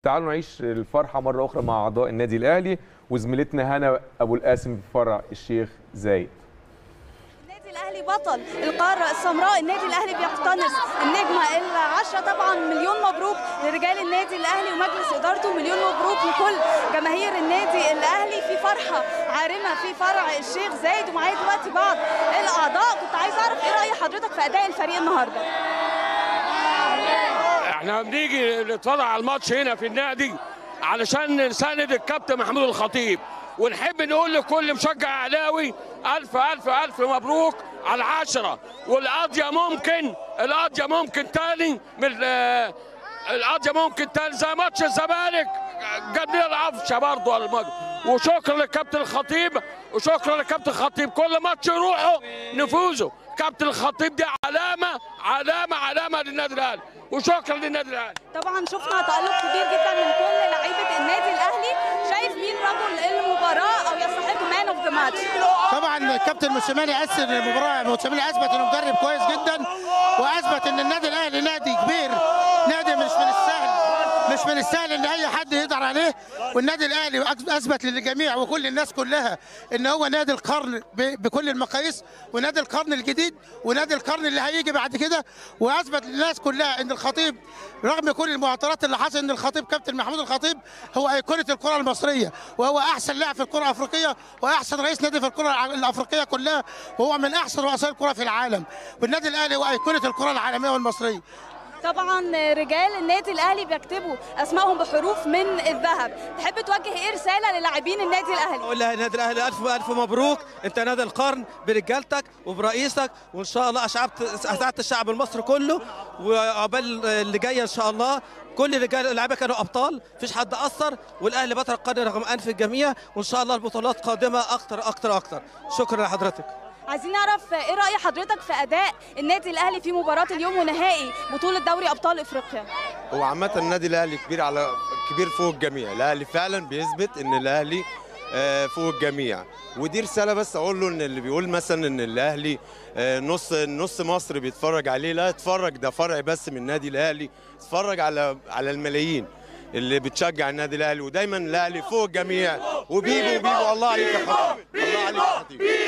تعالوا نعيش الفرحه مره اخرى مع اعضاء النادي الاهلي وزميلتنا هنا ابو القاسم في فرع الشيخ زايد النادي الاهلي بطل القاره السمراء النادي الاهلي بيقتنص النجمه العشره طبعا مليون مبروك لرجال النادي الاهلي ومجلس ادارته مليون مبروك لكل جماهير النادي الاهلي في فرحه عارمه في فرع الشيخ زايد ومعايا دلوقتي بعض الاعضاء كنت عايز اعرف ايه راي حضرتك في اداء الفريق النهارده احنا بنيجي نتفرج على الماتش هنا في النادي علشان نساند الكابتن محمود الخطيب ونحب نقول لكل مشجع اهلاوي الف الف الف مبروك على العشره والقضيه ممكن القضيه ممكن تاني من ال- القضيه ممكن تاني زي ماتش الزمالك جاب لنا العفشه برضه على الماتش وشكرا للكابتن الخطيب وشكرا للكابتن الخطيب كل ماتش يروحوا نفوزوا كابتن الخطيب دي علامه علامه علامه للنادي الاهلي وشكرا للنادي الاهلي طبعا شفنا تألق كبير جدا من كل لعيبه النادي الاهلي شايف مين رجل المباراه او يستحق مان اوف ذا ماتش طبعا كابتن موسيماني اثر المباراه موسيماني اثبت انه مدرب كويس جدا واثبت ان النادي الاهلي نادي كبير نادي مش من السهل مش من السهل ان اي حد يقدر عليه والنادي الاهلي اثبت للجميع وكل الناس كلها ان هو نادي القرن ب- بكل المقاييس ونادي القرن الجديد ونادي القرن اللي هيجي بعد كده واثبت للناس كلها ان الخطيب رغم كل المعطرات اللي حصل ان الخطيب كابتن محمود الخطيب هو ايقونه الكره المصريه وهو احسن لاعب في الكره الافريقيه واحسن رئيس نادي في الكره الافريقيه كلها وهو من احسن رؤساء الكره في العالم والنادي الاهلي هو ايقونه الكره العالميه والمصريه طبعا رجال النادي الاهلي بيكتبوا اسمائهم بحروف من الذهب تحب توجه ايه رساله للاعبين النادي الاهلي اقول لها النادي الاهلي الف الف مبروك انت نادي القرن برجالتك وبرئيسك وان شاء الله اشعبت اسعدت الشعب المصري كله وعقبال اللي جايه ان شاء الله كل الرجال اللعيبه كانوا ابطال مفيش حد اثر والاهلي بطل القرن رقم انف الجميع وان شاء الله البطولات قادمه اكتر اكتر اكتر شكرا لحضرتك عايزين نعرف ايه راي حضرتك في اداء النادي الاهلي في مباراه اليوم ونهائي بطوله دوري ابطال افريقيا هو عامة النادي الأهلي كبير على كبير فوق الجميع، الأهلي فعلا بيثبت إن الأهلي آه، فوق الجميع، ودي رسالة بس أقول له إن اللي بيقول مثلا إن الأهلي آه، نص نص مصر بيتفرج عليه، لا اتفرج ده فرع بس من النادي الأهلي، اتفرج على على الملايين اللي بتشجع النادي الأهلي ودايما الأهلي فوق الجميع وبيبو بيبو الله عليك يا خطيب، الله عليك يا خطيب.